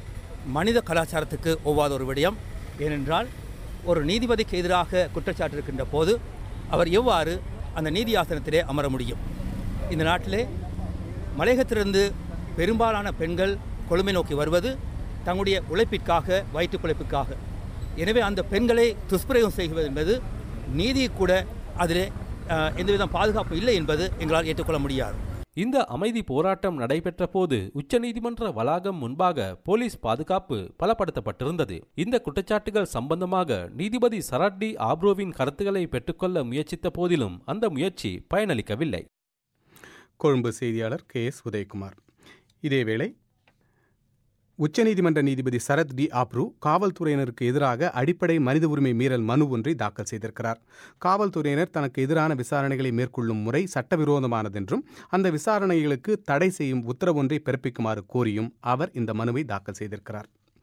N: மனித கலாச்சாரத்துக்கு ஒவ்வாத ஒரு விடயம் ஏனென்றால் ஒரு நீதிபதிக்கு எதிராக குற்றச்சாட்டு இருக்கின்ற போது அவர் எவ்வாறு அந்த நீதி ஆசனத்திலே அமர முடியும் இந்த நாட்டிலே மலையகத்திலிருந்து பெரும்பாலான பெண்கள் கொழும்பை நோக்கி வருவது தங்களுடைய உழைப்பிற்காக வயிற்று பிழைப்புக்காக எனவே அந்த பெண்களை துஷ்பிரயோகம் செய்வது என்பது நீதி கூட அதிலே எந்தவித பாதுகாப்பு இல்லை என்பது எங்களால் ஏற்றுக்கொள்ள முடியாது
L: இந்த அமைதி போராட்டம் நடைபெற்ற போது உச்சநீதிமன்ற வளாகம் முன்பாக போலீஸ் பாதுகாப்பு பலப்படுத்தப்பட்டிருந்தது இந்த குற்றச்சாட்டுகள் சம்பந்தமாக நீதிபதி சரட்டி ஆப்ரோவின் கருத்துக்களை பெற்றுக்கொள்ள முயற்சித்த போதிலும் அந்த முயற்சி பயனளிக்கவில்லை
A: கொழும்பு செய்தியாளர் கே எஸ் உதயகுமார் இதேவேளை உச்சநீதிமன்ற நீதிபதி சரத் டி ஆப்ரு காவல்துறையினருக்கு எதிராக அடிப்படை மனித உரிமை மீறல் மனு ஒன்றை தாக்கல் செய்திருக்கிறார் காவல்துறையினர் தனக்கு எதிரான விசாரணைகளை மேற்கொள்ளும் முறை சட்டவிரோதமானதென்றும் அந்த விசாரணைகளுக்கு தடை செய்யும் உத்தரவொன்றை பிறப்பிக்குமாறு கோரியும் அவர் இந்த மனுவை தாக்கல் செய்திருக்கிறார்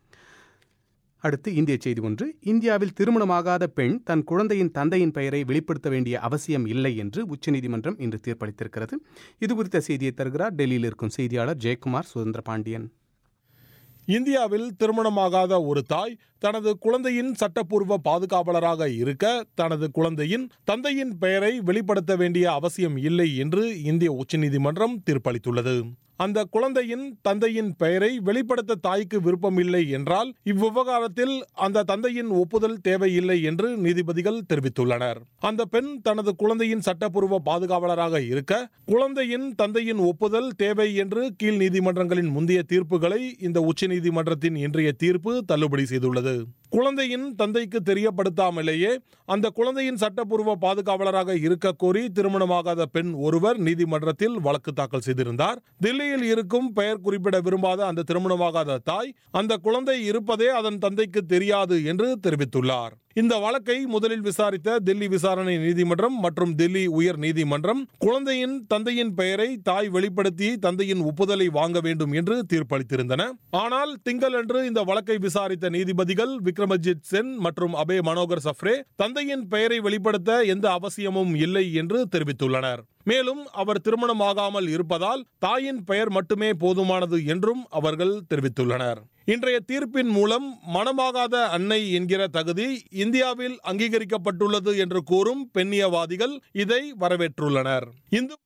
A: அடுத்து இந்திய செய்தி ஒன்று இந்தியாவில் திருமணமாகாத பெண் தன் குழந்தையின் தந்தையின் பெயரை வெளிப்படுத்த வேண்டிய அவசியம் இல்லை என்று உச்சநீதிமன்றம் இன்று தீர்ப்பளித்திருக்கிறது இதுகுறித்த செய்தியை தருகிறார் டெல்லியில் இருக்கும் செய்தியாளர் ஜெயக்குமார் சுதந்திர பாண்டியன்
O: இந்தியாவில் திருமணமாகாத ஒரு தாய் தனது குழந்தையின் சட்டப்பூர்வ பாதுகாவலராக இருக்க தனது குழந்தையின் தந்தையின் பெயரை வெளிப்படுத்த வேண்டிய அவசியம் இல்லை என்று இந்திய உச்சநீதிமன்றம் தீர்ப்பளித்துள்ளது அந்த குழந்தையின் தந்தையின் பெயரை வெளிப்படுத்த தாய்க்கு விருப்பமில்லை என்றால் இவ்விவகாரத்தில் அந்த தந்தையின் ஒப்புதல் தேவையில்லை என்று நீதிபதிகள் தெரிவித்துள்ளனர் அந்த பெண் தனது குழந்தையின் சட்டப்பூர்வ பாதுகாவலராக இருக்க குழந்தையின் தந்தையின் ஒப்புதல் தேவை என்று கீழ் நீதிமன்றங்களின் முந்தைய தீர்ப்புகளை இந்த உச்சநீதிமன்றத்தின் இன்றைய தீர்ப்பு தள்ளுபடி செய்துள்ளது குழந்தையின் தந்தைக்கு தெரியப்படுத்தாமலேயே அந்த குழந்தையின் சட்டப்பூர்வ பாதுகாவலராக இருக்க கோரி திருமணமாகாத பெண் ஒருவர் நீதிமன்றத்தில் வழக்கு தாக்கல் செய்திருந்தார் தில்லியில் இருக்கும் பெயர் குறிப்பிட விரும்பாத அந்த திருமணமாகாத தாய் அந்த குழந்தை இருப்பதே அதன் தந்தைக்கு தெரியாது என்று தெரிவித்துள்ளார் இந்த வழக்கை முதலில் விசாரித்த தில்லி விசாரணை நீதிமன்றம் மற்றும் தில்லி உயர் நீதிமன்றம் குழந்தையின் தந்தையின் பெயரை தாய் வெளிப்படுத்தி தந்தையின் ஒப்புதலை வாங்க வேண்டும் என்று தீர்ப்பளித்திருந்தன ஆனால் திங்களன்று இந்த வழக்கை விசாரித்த நீதிபதிகள் விக்ரமஜித் சென் மற்றும் அபே மனோகர் சஃப்ரே தந்தையின் பெயரை வெளிப்படுத்த எந்த அவசியமும் இல்லை என்று தெரிவித்துள்ளனர் மேலும் அவர் திருமணமாகாமல் இருப்பதால் தாயின் பெயர் மட்டுமே போதுமானது என்றும் அவர்கள் தெரிவித்துள்ளனர் இன்றைய தீர்ப்பின் மூலம் மனமாகாத அன்னை என்கிற தகுதி இந்தியாவில் அங்கீகரிக்கப்பட்டுள்ளது என்று கூறும் பெண்ணியவாதிகள் இதை வரவேற்றுள்ளனர் இந்து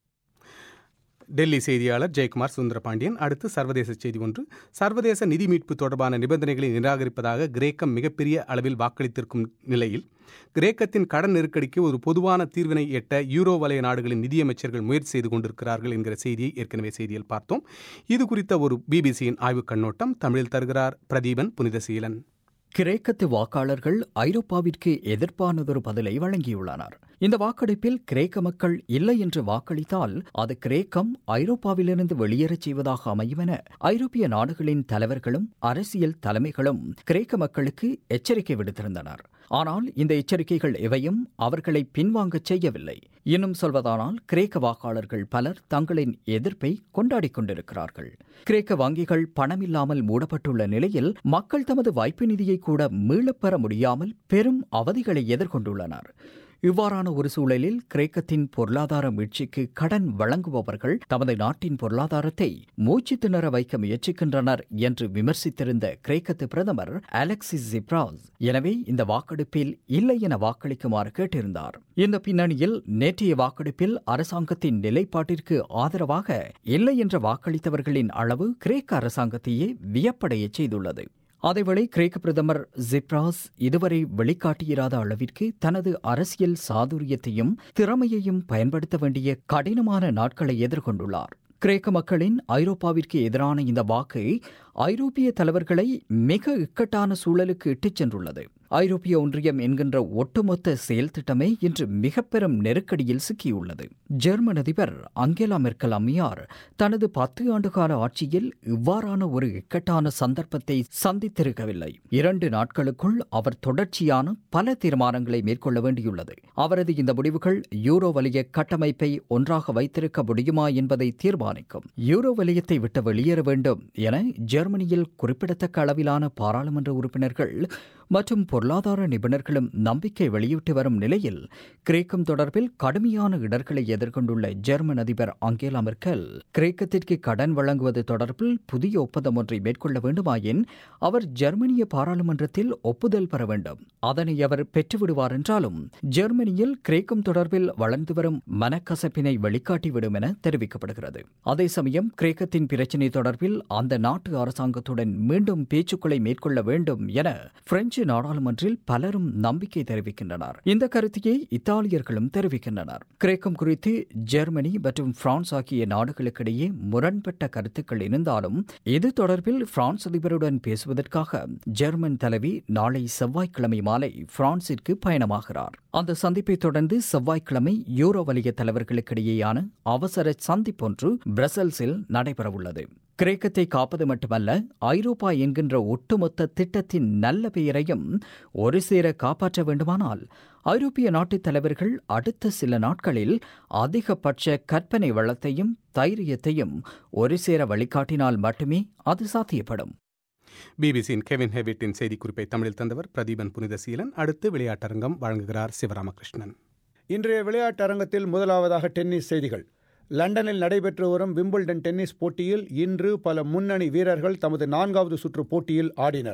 A: டெல்லி செய்தியாளர் ஜெயக்குமார் சுந்தரபாண்டியன் அடுத்து சர்வதேச செய்தி ஒன்று சர்வதேச நிதி மீட்பு தொடர்பான நிபந்தனைகளை நிராகரிப்பதாக கிரேக்கம் மிகப்பெரிய அளவில் வாக்களித்திருக்கும் நிலையில் கிரேக்கத்தின் கடன் நெருக்கடிக்கு ஒரு பொதுவான தீர்வினை எட்ட யூரோ வலய நாடுகளின் நிதியமைச்சர்கள் முயற்சி செய்து கொண்டிருக்கிறார்கள் என்கிற செய்தியை ஏற்கனவே செய்தியில் பார்த்தோம் இது குறித்த ஒரு பிபிசியின் ஆய்வுக் கண்ணோட்டம் தமிழில் தருகிறார் பிரதீபன் புனிதசீலன்
E: கிரேக்கத்து வாக்காளர்கள் ஐரோப்பாவிற்கு எதிர்ப்பானதொரு பதிலை வழங்கியுள்ளனர் இந்த வாக்கெடுப்பில் கிரேக்க மக்கள் இல்லை என்று வாக்களித்தால் அது கிரேக்கம் ஐரோப்பாவிலிருந்து வெளியேறச் செய்வதாக அமையும் என ஐரோப்பிய நாடுகளின் தலைவர்களும் அரசியல் தலைமைகளும் கிரேக்க மக்களுக்கு எச்சரிக்கை விடுத்திருந்தனர் ஆனால் இந்த எச்சரிக்கைகள் எவையும் அவர்களை பின்வாங்கச் செய்யவில்லை இன்னும் சொல்வதானால் கிரேக்க வாக்காளர்கள் பலர் தங்களின் எதிர்ப்பை கொண்டாடிக் கொண்டிருக்கிறார்கள் கிரேக்க வங்கிகள் பணமில்லாமல் மூடப்பட்டுள்ள நிலையில் மக்கள் தமது வைப்பு நிதியை கூட மீளப் பெற முடியாமல் பெரும் அவதிகளை எதிர்கொண்டுள்ளனர் இவ்வாறான ஒரு சூழலில் கிரேக்கத்தின் பொருளாதார மீட்சிக்கு கடன் வழங்குபவர்கள் தமது நாட்டின் பொருளாதாரத்தை மூச்சு திணற வைக்க முயற்சிக்கின்றனர் என்று விமர்சித்திருந்த கிரேக்கத்து பிரதமர் அலெக்சிஸ் ஜிப்ராஸ் எனவே இந்த வாக்கெடுப்பில் இல்லை என வாக்களிக்குமாறு கேட்டிருந்தார் இந்த பின்னணியில் நேற்றைய வாக்கெடுப்பில் அரசாங்கத்தின் நிலைப்பாட்டிற்கு ஆதரவாக இல்லை என்ற வாக்களித்தவர்களின் அளவு கிரேக்க அரசாங்கத்தையே வியப்படையச் செய்துள்ளது அதேவேளை கிரேக்க பிரதமர் ஜிப்ராஸ் இதுவரை வெளிக்காட்டியிராத அளவிற்கு தனது அரசியல் சாதுரியத்தையும் திறமையையும் பயன்படுத்த வேண்டிய கடினமான நாட்களை எதிர்கொண்டுள்ளார் கிரேக்க மக்களின் ஐரோப்பாவிற்கு எதிரான இந்த வாக்கு ஐரோப்பிய தலைவர்களை மிக இக்கட்டான சூழலுக்கு இட்டுச் சென்றுள்ளது ஐரோப்பிய ஒன்றியம் என்கின்ற ஒட்டுமொத்த செயல் திட்டமே இன்று மிக பெரும் நெருக்கடியில் சிக்கியுள்ளது ஜெர்மன் அதிபர் அங்கேலா மெர்க்கல் அம்மையார் தனது பத்து ஆண்டுகால ஆட்சியில் இவ்வாறான ஒரு இக்கட்டான சந்தர்ப்பத்தை சந்தித்திருக்கவில்லை இரண்டு நாட்களுக்குள் அவர் தொடர்ச்சியான பல தீர்மானங்களை மேற்கொள்ள வேண்டியுள்ளது அவரது இந்த முடிவுகள் யூரோ வலிய கட்டமைப்பை ஒன்றாக வைத்திருக்க முடியுமா என்பதை தீர்மானிக்கும் யூரோ வலயத்தை விட்டு வெளியேற வேண்டும் என ஜெர்மனியில் குறிப்பிடத்தக்க அளவிலான பாராளுமன்ற உறுப்பினர்கள் மற்றும் பொருளாதார நிபுணர்களும் நம்பிக்கை வெளியிட்டு வரும் நிலையில் கிரேக்கம் தொடர்பில் கடுமையான இடர்களை எதிர்கொண்டுள்ள ஜெர்மன் அதிபர் அங்கேலா மெர்க்கல் கிரேக்கத்திற்கு கடன் வழங்குவது தொடர்பில் புதிய ஒப்பந்தம் ஒன்றை மேற்கொள்ள வேண்டுமாயின் அவர் ஜெர்மனிய பாராளுமன்றத்தில் ஒப்புதல் பெற வேண்டும் அதனை அவர் பெற்றுவிடுவார் என்றாலும் ஜெர்மனியில் கிரேக்கம் தொடர்பில் வளர்ந்து வரும் மனக்கசப்பினை வெளிக்காட்டிவிடும் என தெரிவிக்கப்படுகிறது அதே சமயம் கிரேக்கத்தின் பிரச்சினை தொடர்பில் அந்த நாட்டு அரசாங்கத்துடன் மீண்டும் பேச்சுக்களை மேற்கொள்ள வேண்டும் என பிரெஞ்சு நாடாளுமன்றில் பலரும் நம்பிக்கை தெரிவிக்கின்றனர் இந்த கருத்தையே இத்தாலியர்களும் தெரிவிக்கின்றனர் கிரேக்கம் குறித்து ஜெர்மனி மற்றும் பிரான்ஸ் ஆகிய நாடுகளுக்கிடையே முரண்பட்ட கருத்துக்கள் இருந்தாலும் இது தொடர்பில் பிரான்ஸ் அதிபருடன் பேசுவதற்காக ஜெர்மன் தலைவி நாளை செவ்வாய்க்கிழமை மாலை பிரான்சிற்கு பயணமாகிறார் அந்த சந்திப்பை தொடர்ந்து செவ்வாய்க்கிழமை யூரோ வலிய தலைவர்களுக்கிடையேயான அவசர சந்திப்பொன்று பிரசல்ஸில் நடைபெறவுள்ளது கிரேக்கத்தை காப்பது மட்டுமல்ல ஐரோப்பா என்கின்ற ஒட்டுமொத்த திட்டத்தின் நல்ல பெயரையும் ஒரு சேர காப்பாற்ற வேண்டுமானால் ஐரோப்பிய நாட்டுத் தலைவர்கள் அடுத்த சில நாட்களில் அதிகபட்ச கற்பனை வளத்தையும் தைரியத்தையும் ஒரு சேர வழிகாட்டினால் மட்டுமே அது சாத்தியப்படும்
A: பிபிசியின் கெவின் ஹெவிட்டின் செய்திக்குறிப்பை தமிழில் தந்தவர் பிரதீபன் புனிதசீலன் அடுத்து விளையாட்டரங்கம் வழங்குகிறார் சிவராமகிருஷ்ணன்
P: இன்றைய விளையாட்டரங்கத்தில் முதலாவதாக டென்னிஸ் செய்திகள் லண்டனில் நடைபெற்று வரும் விம்பிள்டன் டென்னிஸ் போட்டியில் இன்று பல முன்னணி வீரர்கள் தமது நான்காவது சுற்று போட்டியில் ஆடினர்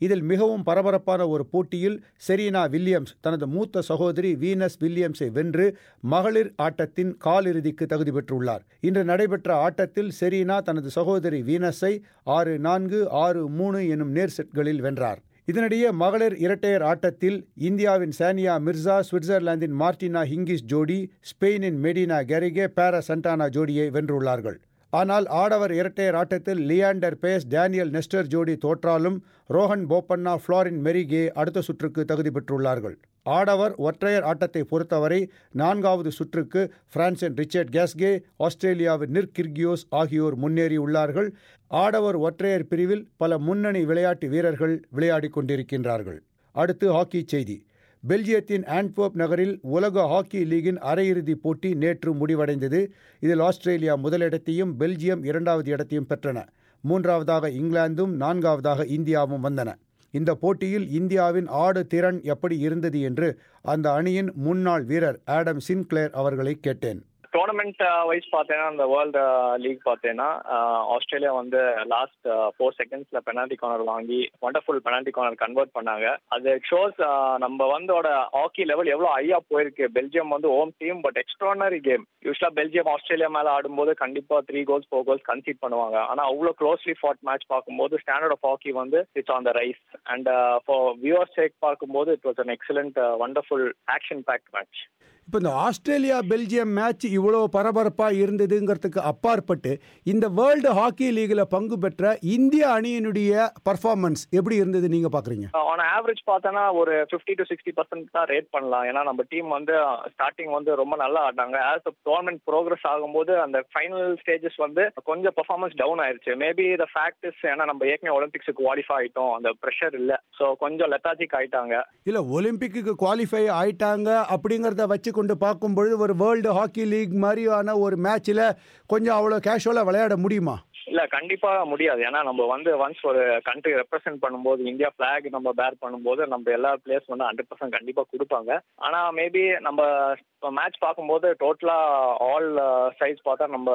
P: இதில் மிகவும் பரபரப்பான ஒரு போட்டியில் செரீனா வில்லியம்ஸ் தனது மூத்த சகோதரி வீனஸ் வில்லியம்ஸை வென்று மகளிர் ஆட்டத்தின் காலிறுதிக்கு தகுதி பெற்றுள்ளார் இன்று நடைபெற்ற ஆட்டத்தில் செரீனா தனது சகோதரி வீனஸை ஆறு நான்கு ஆறு மூணு எனும் நேர் செட்களில் வென்றார் இதனிடையே மகளிர் இரட்டையர் ஆட்டத்தில் இந்தியாவின் சானியா மிர்சா சுவிட்சர்லாந்தின் மார்டினா ஹிங்கிஸ் ஜோடி ஸ்பெயினின் மெடினா கெரிகே பேரா சண்டானா ஜோடியை வென்றுள்ளார்கள் ஆனால் ஆடவர் இரட்டையர் ஆட்டத்தில் லியாண்டர் பேஸ் டேனியல் நெஸ்டர் ஜோடி தோற்றாலும் ரோஹன் போப்பண்ணா ஃப்ளாரின் மெரிகே அடுத்த சுற்றுக்கு தகுதி பெற்றுள்ளார்கள் ஆடவர் ஒற்றையர் ஆட்டத்தை பொறுத்தவரை நான்காவது சுற்றுக்கு பிரான்சின் ரிச்சர்ட் கேஸ்கே ஆஸ்திரேலியாவின் நிர் கிர்கியோஸ் ஆகியோர் முன்னேறியுள்ளார்கள் ஆடவர் ஒற்றையர் பிரிவில் பல முன்னணி விளையாட்டு வீரர்கள் விளையாடிக் கொண்டிருக்கின்றார்கள் அடுத்து ஹாக்கி செய்தி பெல்ஜியத்தின் ஆன்ட்வர்ப் நகரில் உலக ஹாக்கி லீகின் அரையிறுதிப் போட்டி நேற்று முடிவடைந்தது இதில் ஆஸ்திரேலியா முதலிடத்தையும் பெல்ஜியம் இரண்டாவது இடத்தையும் பெற்றன மூன்றாவதாக இங்கிலாந்தும் நான்காவதாக இந்தியாவும் வந்தன இந்த போட்டியில் இந்தியாவின் ஆடு திறன் எப்படி இருந்தது என்று அந்த அணியின் முன்னாள் வீரர் ஆடம் சின்க்ளேர் அவர்களை கேட்டேன்
Q: டோர்னமெண்ட் வைஸ் பார்த்தேன்னா அந்த வேர்ல்டு லீக் பார்த்தேன்னா ஆஸ்திரேலியா வந்து லாஸ்ட் ஃபோர் செகண்ட்ஸ்ல பெனால்டி கார்னர் வாங்கி ஒண்டர்ஃபுல் பெனால்டி கார்னர் கன்வெர்ட் பண்ணாங்க அது ஷோஸ் நம்ம வந்தோட ஹாக்கி லெவல் எவ்வளோ ஹையா போயிருக்கு பெல்ஜியம் வந்து home team but extraordinary game யூஸ்வலா பெல்ஜியம் ஆஸ்திரேலியா மேல ஆடும்போது கண்டிப்பா three goals four goals conceded பண்ணுவாங்க ஆனா அவ்வளோ க்ளோஸ்லி ஃபாட் மேட்ச் பார்க்கும்போது ஸ்டாண்டர்ட் ஆஃப் ஹாக்கி வந்து it's on the rise and for viewer sake பார்க்கும்போது it was an excellent wonderful action pack match
P: இப்போ இந்த ஆஸ்திரேலியா பெல்ஜியம் மேட்ச் இவ்வளோ பரபரப்பாக இருந்ததுங்கிறதுக்கு அப்பாற்பட்டு இந்த வேர்ல்டு ஹாக்கி லீகில் பங்கு பெற்ற இந்திய அணியினுடைய பர்ஃபார்மன்ஸ் எப்படி இருந்தது நீங்கள் பார்க்குறீங்க
Q: ஆன் ஆவரேஜ் பார்த்தோன்னா ஒரு ஃபிஃப்டி டு சிக்ஸ்டி பர்சன்ட் தான் ரேட் பண்ணலாம் ஏன்னா நம்ம டீம் வந்து ஸ்டார்டிங் வந்து ரொம்ப நல்லா ஆடினாங்க ஆஸ் டோர்னமெண்ட் ப்ரோக்ரஸ் ஆகும்போது அந்த ஃபைனல் ஸ்டேஜஸ் வந்து கொஞ்சம் பர்ஃபார்மன்ஸ் டவுன் ஆயிருச்சு மேபி த ஃபேக்ட் இஸ் ஏன்னா நம்ம ஏற்கனவே ஒலிம்பிக்ஸுக்கு குவாலிஃபை ஆயிட்டோம் அந்த ப்ரெஷர் இல்லை ஸோ கொஞ்சம் லெத்தாஜிக் ஆயிட்டாங்க
P: இல்லை ஒலிம்பிக்கு குவாலிஃபை ஆயிட்டாங்க அப்படிங்கிறத வச்சு கொண்டு பார்க்கும்பொழுது ஒரு வேர்ல்டு ஹாக்கி லீக் மாதிரியான ஒரு மேட்ச்சில் கொஞ்சம் அவ்வளோ கேஷுவலாக விளையாட முடியுமா
Q: இல்ல கண்டிப்பா முடியாது ஏன்னா நம்ம வந்து ஒன்ஸ் ஒரு கண்ட்ரி ரெப்ரசென்ட் பண்ணும்போது இந்தியா பிளாக் நம்ம பேர் பண்ணும்போது நம்ம எல்லா பிளேயர்ஸ் வந்து ஹண்ட்ரட் பர்சன்ட் கண்டிப்பா கொடுப்பாங்க ஆனா மேபி நம்ம மேட்ச் பார்க்கும்போது டோட்டலா ஆல் சைஸ் பார்த்தா நம்ம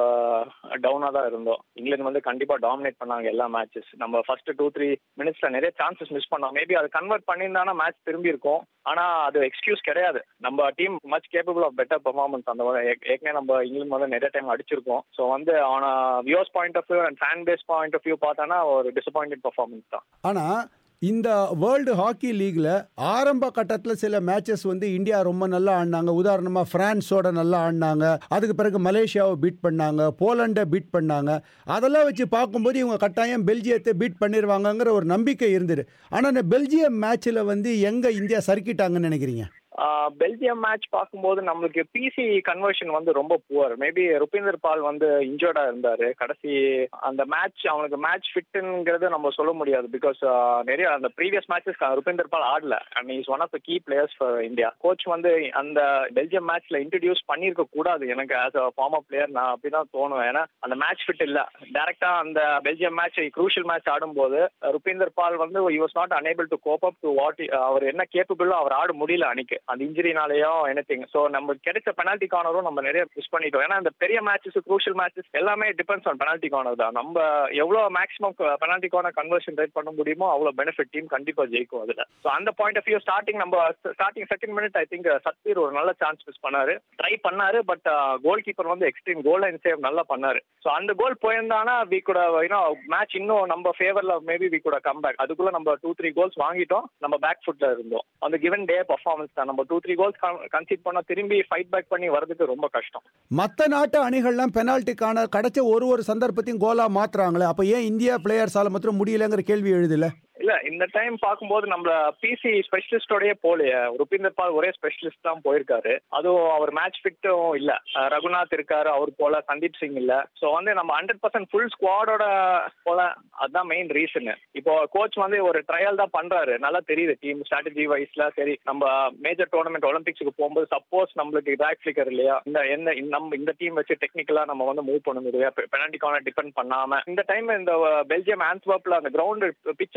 Q: டவுனா தான் இருந்தோம் இங்கிலாந்து வந்து கண்டிப்பா டாமினேட் பண்ணாங்க எல்லா மேட்சஸ் நம்ம ஃபர்ஸ்ட் டூ த்ரீ மினிட்ஸ்ல நிறைய சான்சஸ் மிஸ் பண்ணோம் மேபி அது கன்வெர்ட் பண்ணியிருந்தானா மேட்ச் திரும்பி இருக்கும் ஆனா அது எக்ஸ்கியூஸ் கிடையாது நம்ம team much capable of better performance அந்த ஏற்கனவே நம்ம இங்கிலாந்து வந்து நிறைய டைம் அடிச்சிருக்கோம் ஸோ வந்து ஆன views point of view and fan base point of view பார்த்தோன்னா ஒரு டிசப்பாயிண்டட் பர்ஃபார்மன்ஸ் தான்
P: ஆனால் இந்த வேர்ல்டு ஹாக்கி லீக்ல ஆரம்ப கட்டத்தில் சில மேட்சஸ் வந்து இந்தியா ரொம்ப நல்லா ஆடினாங்க உதாரணமாக ஃப்ரான்ஸோட நல்லா ஆடினாங்க அதுக்கு பிறகு மலேசியாவை பீட் பண்ணாங்க போலண்டை பீட் பண்ணாங்க அதெல்லாம் வச்சு பார்க்கும்போது இவங்க கட்டாயம் பெல்ஜியத்தை பீட் பண்ணிடுவாங்கங்கிற ஒரு நம்பிக்கை இருந்தது ஆனால் இந்த பெல்ஜியம் மேட்ச்சில் வந்து எங்கே இந்தியா சறுக்கிட்டாங்கன்னு நினைக்கிறீங்க
Q: பெல்ஜியம் மேட்ச் பார்க்கும்போது நம்மளுக்கு பிசி கன்வர்ஷன் வந்து ரொம்ப புவர் மேபி ருபீந்தர் பால் வந்து இன்ஜர்டா இருந்தாரு கடைசி அந்த மேட்ச் அவனுக்கு மேட்ச் ஃபிட்டுங்கிறது நம்ம சொல்ல முடியாது பிகாஸ் நிறைய அந்த ப்ரீவியஸ் மேட்சஸ் ருபீந்தர் பால் ஆடல and is one of the key players for India coach வந்து அந்த பெல்ஜியம் மேட்ச்ல இன்ட்ரடியூஸ் பண்ணிருக்க கூடாது எனக்கு ஆஸ் அ ஃபார்மர் பிளேயர் நான் அப்படிதான் தோணும் ஏன்னா அந்த மேட்ச் ஃபிட் இல்ல டேரக்டா அந்த பெல்ஜியம் மேட்ச் குரூஷியல் மேட்ச் ஆடும்போது ருபீந்தர் பால் வந்து you was not unable to cope up to what அவர் என்ன கேப்பபிளோ அவர் ஆட முடியல அன்னைக்கு அந்த இன்ஜுரினாலேயோ எனத்திங் ஸோ நம்ம கிடைச்ச பெனால்டி கார்னரும் நம்ம நிறைய மிஸ் பண்ணிட்டோம் ஏன்னா இந்த பெரிய மேட்சஸ் குரூஷியல் மேட்சஸ் எல்லாமே டிபெண்ட்ஸ் ஆன் பெனால்டி கார்னர் தான் நம்ம எவ்வளோ maximum penalty corner conversion rate பண்ண முடியுமோ அவ்வளோ பெனிஃபிட் டீம் கண்டிப்பா ஜெயிக்கும் அதுல ஸோ அந்த பாயிண்ட் ஆஃப் வியூ ஸ்டார்டிங் நம்ம starting second minute I think Satbir ஒரு நல்ல சான்ஸ் மிஸ் பண்ணாரு ட்ரை பண்ணாரு பட் கோல் கீப்பர் வந்து எக்ஸ்ட்ரீம் கோல் லைன் சேவ் நல்லா பண்ணாரு ஸோ அந்த கோல் போயிருந்தானா வி கூட யூனோ மேட்ச் இன்னும் நம்ம ஃபேவர்ல மேபி வி கூட கம் பேக் அதுக்குள்ள நம்ம டூ த்ரீ கோல்ஸ் வாங்கிட்டோம் நம்ம பேக் ஃபுட்ல இருந்தோம் அந்த கிவன் டே பர்ஃபார்மன்ஸ் தான் நம்ம டூ த்ரீ கோல்ஸ் கன்சீட் பண்ண திரும்பி ஃபைட் பேக் பண்ணி வரதுக்கு ரொம்ப கஷ்டம்
P: மற்ற நாட்டு அணிகள்லாம் பெனால்ட்டிக்கான கிடைச்ச ஒரு ஒரு சந்தர்ப்பத்தையும் கோலா மாத்துறாங்களே அப்போ ஏன் இந்தியா பிளேயர்ஸால மாத்திரம் முடியலங்கிற கேள்வி எழுதுல
Q: இல்ல இந்த டைம் பார்க்கும்போது நம்ம பிசி ஸ்பெஷலிஸ்டோடய போலையே ருபீந்தர் பால் ஒரே ஸ்பெஷலிஸ்ட் தான் போயிருக்காரு அதுவும் அவர் மேட்ச் ஃபிட்டும் இல்ல ரகுநாத் இருக்காரு அவர் போல சந்தீப் சிங் இல்ல சோ வந்து நம்ம ஹண்ட்ரட் பர்சன்ட் ஃபுல் ஸ்குவாடோட போல அதுதான் மெயின் ரீசன் இப்போ கோச் வந்து ஒரு ட்ரையல் தான் பண்றாரு நல்லா தெரியுது டீம் ஸ்ட்ராட்டஜி வைஸ்ல சரி நம்ம மேஜர் டோர்னமெண்ட் ஒலிம்பிக்ஸுக்கு போகும்போது சப்போஸ் நம்மளுக்கு பேக் ஃபிளிக்கர் இல்லையா இந்த எந்த நம்ம இந்த டீம் வச்சு டெக்னிக்கலா நம்ம வந்து மூவ் பண்ண முடியும் பெனால்டிக்கான டிபெண்ட் பண்ணாம இந்த டைம் இந்த பெல்ஜியம் ஆன்ஸ்வர்ப்ல அந்த கிரவுண்ட் பிச்சு பார்த்தீங்கன்னா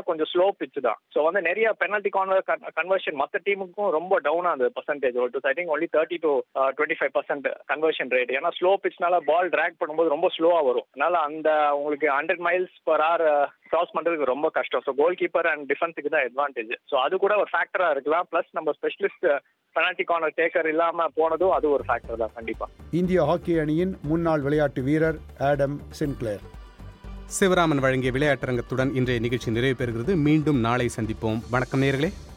Q: கொஞ்சம் ஸ்லோ பிச் தான் ஸோ வந்து நிறைய பெனல்டி கார்னர் கன்வர்ஷன் மற்ற டீமுக்கும் ரொம்ப டவுன் ஆகுது பர்சன்டேஜ் ஒரு I think only thirty to twenty five percent conversion rate ஏன்னா ஸ்லோ பிச்னால பால் ட்ராக் பண்ணும்போது ரொம்ப ஸ்லோவா வரும் அதனால அந்த உங்களுக்கு hundred miles per hour cross பண்றதுக்கு ரொம்ப கஷ்டம் ஸோ கோல் கீப்பர் அண்ட் டிஃபென்ஸுக்கு தான் அட்வான்டேஜ் ஸோ அது கூட ஒரு ஃபேக்டரா இருக்கலாம் பிளஸ் நம்ம ஸ்பெஷலிஸ்ட் பெனால்டி கார்னர் டேக்கர் இல்லாம போனதும் அது ஒரு ஃபேக்டர் தான் கண்டிப்பா
P: இந்திய ஹாக்கி அணியின் முன்னாள் விளையாட்டு வீரர் ஆடம் சின்க்ளேர்
A: சிவராமன் வழங்கிய விளையாட்டரங்கத்துடன் இன்றைய நிகழ்ச்சி நிறைவு பெறுகிறது மீண்டும் நாளை சந்திப்போம் வணக்கம் நேர்களே